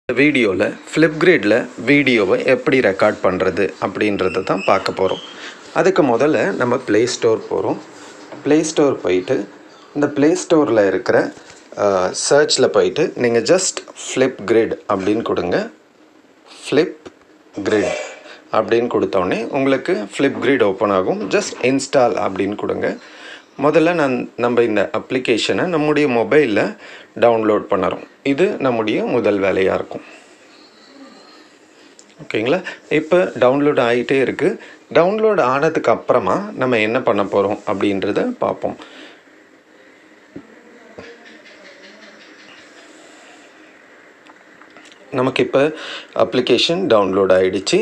வீடியோவில் ஃப்ளிப்கிரிட்டில் வீடியோவை எப்படி ரெக்கார்ட் பண்ணுறது அப்படின்றத தான் பார்க்க போகிறோம் அதுக்கு முதல்ல நம்ம ப்ளே ஸ்டோர் போகிறோம் ப்ளே ஸ்டோர் போயிட்டு இந்த ப்ளே ஸ்டோரில் இருக்கிற சர்ச்சில் போயிட்டு நீங்கள் ஜஸ்ட் ஃப்ளிப் கிரிட் அப்படின்னு கொடுங்க ஃப்ளிப் கிரிட் அப்படின்னு கொடுத்தோடனே உங்களுக்கு ஃப்ளிப் கிரிட் ஓப்பன் ஆகும் ஜஸ்ட் இன்ஸ்டால் அப்படின்னு கொடுங்க முதல்ல நான் நம்ம இந்த அப்ளிகேஷனை நம்முடைய மொபைலில் டவுன்லோட் பண்ணுறோம் இது நம்முடைய முதல் வேலையாக இருக்கும் ஓகேங்களா இப்போ டவுன்லோட் ஆகிட்டே இருக்குது டவுன்லோட் ஆனதுக்கு அப்புறமா நம்ம என்ன பண்ண போகிறோம் அப்படின்றத பார்ப்போம் நமக்கு இப்போ அப்ளிகேஷன் டவுன்லோட் ஆகிடுச்சு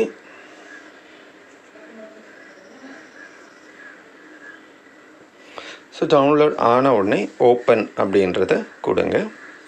ஸோ டவுன்லோட் ஆன உடனே ஓப்பன் அப்படின்றத கொடுங்க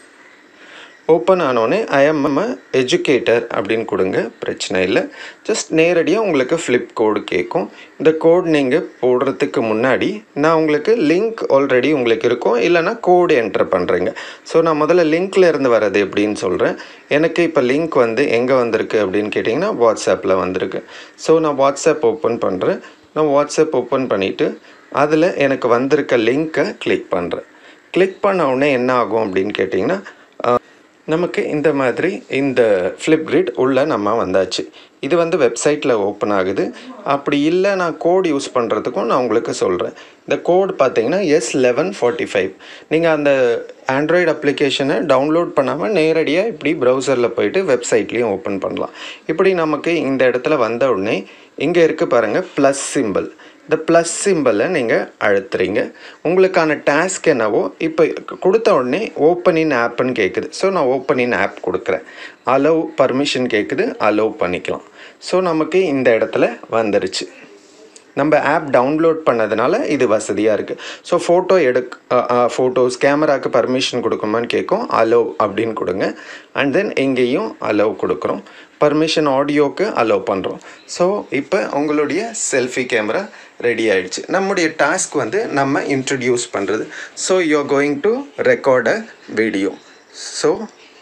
ஓப்பன் ஆனோடனே ஐஎம் எஜுகேட்டர் அப்படின்னு கொடுங்க பிரச்சனை இல்லை ஜஸ்ட் நேரடியாக உங்களுக்கு ஃப்ளிப் கோடு கேட்கும் இந்த கோட் நீங்கள் போடுறதுக்கு முன்னாடி நான் உங்களுக்கு லிங்க் ஆல்ரெடி உங்களுக்கு இருக்கும் இல்லைனா கோடு என்டர் பண்ணுறீங்க ஸோ நான் முதல்ல லிங்க்ல இருந்து வர்றது எப்படின்னு சொல்கிறேன் எனக்கு இப்போ லிங்க் வந்து எங்கே வந்திருக்கு அப்படின்னு கேட்டிங்கன்னா வாட்ஸ்அப்பில் வந்திருக்கு ஸோ நான் வாட்ஸ்அப் ஓப்பன் பண்ணுறேன் நான் வாட்ஸ்அப் ஓப்பன் பண்ணிவிட்டு அதில் எனக்கு வந்திருக்க லிங்க்கை கிளிக் பண்ணுறேன் கிளிக் பண்ண உடனே என்ன ஆகும் அப்படின்னு கேட்டிங்கன்னா நமக்கு இந்த மாதிரி இந்த ஃப்ளிப்கிரிட் உள்ளே நம்ம வந்தாச்சு இது வந்து வெப்சைட்டில் ஓப்பன் ஆகுது அப்படி இல்லை நான் கோட் யூஸ் பண்ணுறதுக்கும் நான் உங்களுக்கு சொல்கிறேன் இந்த கோட் பார்த்தீங்கன்னா எஸ் லெவன் ஃபார்ட்டி ஃபைவ் நீங்கள் அந்த ஆண்ட்ராய்டு அப்ளிகேஷனை டவுன்லோட் பண்ணாமல் நேரடியாக இப்படி ப்ரௌசரில் போயிட்டு வெப்சைட்லேயும் ஓப்பன் பண்ணலாம் இப்படி நமக்கு இந்த இடத்துல வந்த உடனே இங்கே இருக்குது பாருங்கள் ப்ளஸ் சிம்பிள் இந்த ப்ளஸ் சிம்பிளை நீங்கள் அழுத்துறீங்க உங்களுக்கான டாஸ்க் என்னவோ இப்போ கொடுத்த உடனே ஓப்பன் இன் ஆப்னு கேட்குது ஸோ நான் ஓப்பன் இன் ஆப் கொடுக்குறேன் அலோவ் பர்மிஷன் கேட்குது அலோவ் பண்ணிக்கலாம் ஸோ நமக்கு இந்த இடத்துல வந்துருச்சு நம்ம ஆப் டவுன்லோட் பண்ணதுனால இது வசதியாக இருக்குது ஸோ ஃபோட்டோ எடுக் ஃபோட்டோஸ் கேமராவுக்கு பர்மிஷன் கொடுக்குமான்னு கேட்கும் அலோவ் அப்படின்னு கொடுங்க அண்ட் தென் எங்கேயும் அலோவ் கொடுக்குறோம் பர்மிஷன் ஆடியோக்கு அலோவ் பண்ணுறோம் ஸோ இப்போ உங்களுடைய செல்ஃபி கேமரா ரெடி ஆயிடுச்சு நம்முடைய டாஸ்க் வந்து நம்ம இன்ட்ரடியூஸ் பண்ணுறது so you going to record a video so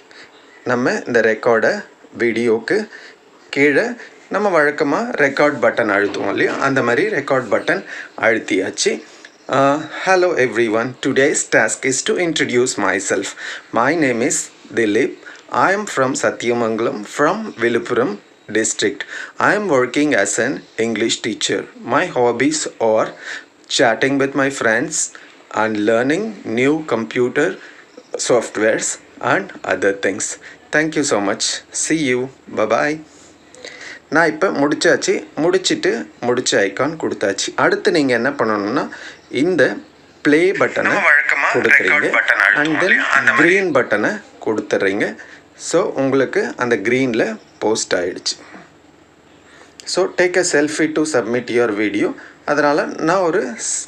நம்ம இந்த ரெக்கார்டை வீடியோக்கு கீழே நம்ம வழக்கமாக ரெக்கார்ட் பட்டன் அழுத்துவோம் இல்லையா அந்த மாதிரி ரெக்கார்ட் பட்டன் அழுத்தியாச்சு hello everyone today's task is to introduce myself my name is Dilip I am from Satyamangalam from Vilupuram district. I am working as an English teacher. My hobbies are chatting with my friends and learning new computer softwares and other things. Thank you so much. See you. Bye bye. நான் இப்போ முடிச்சாச்சு முடிச்சிட்டு முடிச்ச icon கொடுத்தாச்சு அடுத்து நீங்கள் என்ன பண்ணணும்னா இந்த ப்ளே பட்டனை கொடுக்குறீங்க அண்ட் தென் க்ரீன் பட்டனை கொடுத்துட்றீங்க ஸோ உங்களுக்கு அந்த க்ரீனில் போஸ்ட் ஆகிடுச்சு so take a selfie to submit your video அதனால் நான் ஒரு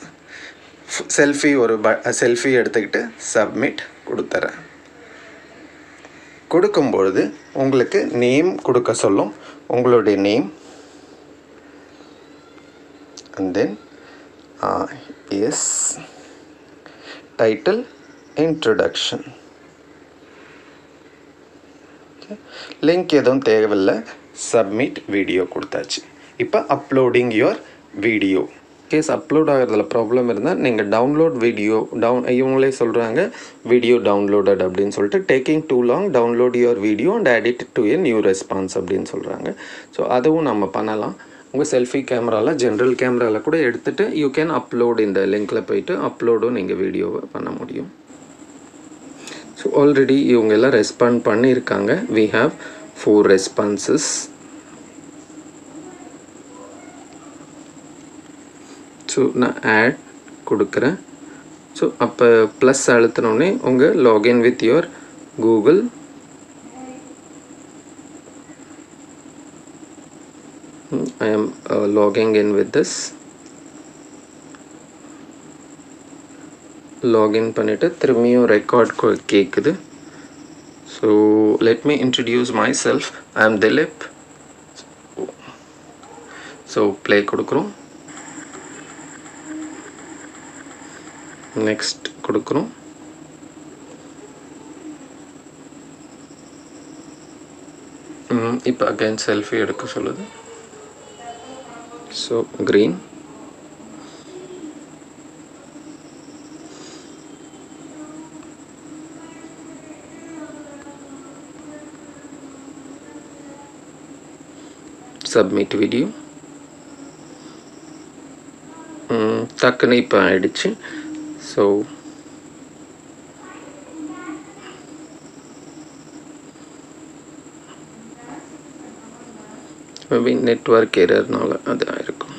செல்ஃபி ஒரு ப செல்ஃபி எடுத்துக்கிட்டு சப்மிட் கொடுத்துறேன் கொடுக்கும்பொழுது உங்களுக்கு நேம் கொடுக்க சொல்லும் உங்களுடைய name and then as title introduction link எதுவும் தேவையில்லை சப்மிட் வீடியோ கொடுத்தாச்சு இப்போ uploading your video case upload ஆகிறதுல ப்ராப்ளம் இருந்தால் நீங்கள் டவுன்லோட் வீடியோ டவுன் இவங்களே சொல்கிறாங்க வீடியோ டவுன்லோடட் அப்படின்னு சொல்லிட்டு taking too long download your video and edit to a new response அப்படின்னு சொல்கிறாங்க ஸோ அதுவும் நம்ம பண்ணலாம் உங்கள் செல்ஃபி கேமராவில் ஜென்ரல் கேமராவில் கூட எடுத்துகிட்டு யூ கேன் அப்லோட் இந்த லிங்க்கில் போயிட்டு அப்லோடும் நீங்கள் வீடியோவை பண்ண முடியும் ஸோ ஆல்ரெடி இவங்க எல்லாம் ரெஸ்பாண்ட் பண்ணியிருக்காங்க we have four responses so நான் ஆட் கொடுக்குறேன் ஸோ அப்போ ப்ளஸ் அழுத்தினோடனே உங்கள் login with your Google I am logging in with this login பண்ணிவிட்டு திரும்பியும் ரெக்கார்ட் கேட்குது so let me introduce myself I am Dilip so play கொடுக்குறோம் நெக்ஸ்ட் கொடுக்குறோம் இப்போ அகைன் செல்ஃபி எடுக்க சொல்லுது ஸோ க்ரீன் சப்மிட் வீடியோ டக்குன்னு இப்போ ஆயிடுச்சு ஸோ மேபி நெட்ஒர்க் எரர்னால அது ஆயிருக்கும்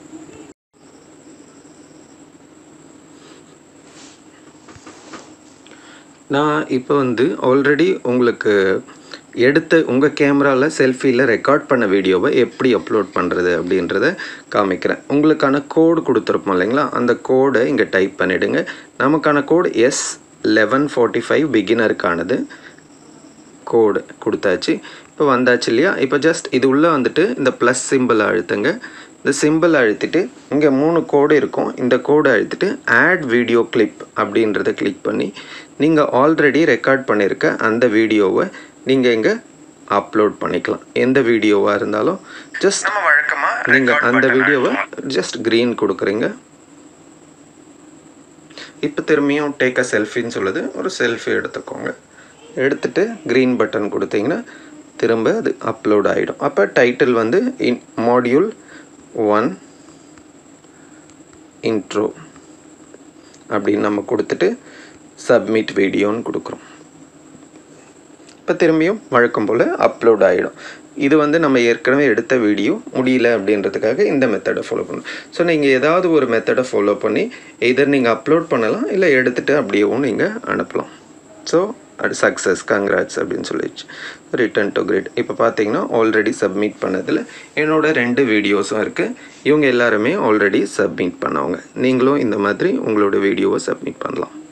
நான் இப்போ வந்து ஆல்ரெடி உங்களுக்கு எடுத்த உங்கள் கேமராவில் செல்ஃபியில் ரெக்கார்ட் பண்ண வீடியோவை எப்படி அப்லோட் பண்ணுறது அப்படின்றத காமிக்கிறேன் உங்களுக்கான கோடு கொடுத்துருப்போம் இல்லைங்களா அந்த கோடை இங்கே டைப் பண்ணிவிடுங்க நமக்கான code S eleven forty five பிகினருக்கானது கோடு கொடுத்தாச்சு இப்போ வந்தாச்சு இல்லையா இப்போ ஜஸ்ட் இது உள்ளே வந்துட்டு இந்த ப்ளஸ் சிம்பிள் அழுத்துங்க இந்த சிம்பிள் அழுத்திட்டு இங்கே மூணு கோடு இருக்கும் இந்த கோடு அழுத்திட்டு ஆட் வீடியோ கிளிப் அப்படின்றத கிளிக் பண்ணி நீங்கள் ஆல்ரெடி ரெக்கார்ட் பண்ணியிருக்க அந்த வீடியோவை நீங்கள் இங்கே அப்லோட் பண்ணிக்கலாம் எந்த வீடியோவாக இருந்தாலும் ஜஸ்ட் நம்ம வழக்கமா நீங்கள் அந்த வீடியோவை ஜஸ்ட் க்ரீன் கொடுக்குறீங்க இப்போ திரும்பியும் டேக் அ செல்ஃபின்னு சொல்லுது ஒரு செல்ஃபி எடுத்துக்கோங்க எடுத்துட்டு க்ரீன் பட்டன் கொடுத்தீங்கன்னா திரும்ப அது அப்லோட் ஆகிடும் அப்போ டைட்டில் வந்து இன் மாடியூல் ஒன் இன்ட்ரோ அப்படின்னு நம்ம கொடுத்துட்டு சப்மிட் வீடியோன்னு கொடுக்குறோம் இப்போ திரும்பியும் வழக்கம் போல் அப்லோட் ஆகிடும் இது வந்து நம்ம ஏற்கனவே எடுத்த வீடியோ முடியல அப்படின்றதுக்காக இந்த மெத்தடை ஃபாலோ பண்ணணும் ஸோ நீங்கள் ஏதாவது ஒரு மெத்தடை ஃபாலோ பண்ணி எதர் நீங்கள் அப்லோட் பண்ணலாம் இல்லை எடுத்துகிட்டு அப்படியேவும் நீங்கள் அனுப்பலாம் ஸோ அது சக்ஸஸ் கங்க்ராட்ஸ் அப்படின்னு சொல்லிடுச்சு ரிட்டன் டு கிரேட் இப்போ பார்த்தீங்கன்னா ஆல்ரெடி சப்மிட் பண்ணதில் என்னோட ரெண்டு வீடியோஸும் இருக்குது இவங்க எல்லாருமே ஆல்ரெடி சப்மிட் பண்ணவங்க நீங்களும் இந்த மாதிரி உங்களோட வீடியோவை சப்மிட் பண்ணலாம்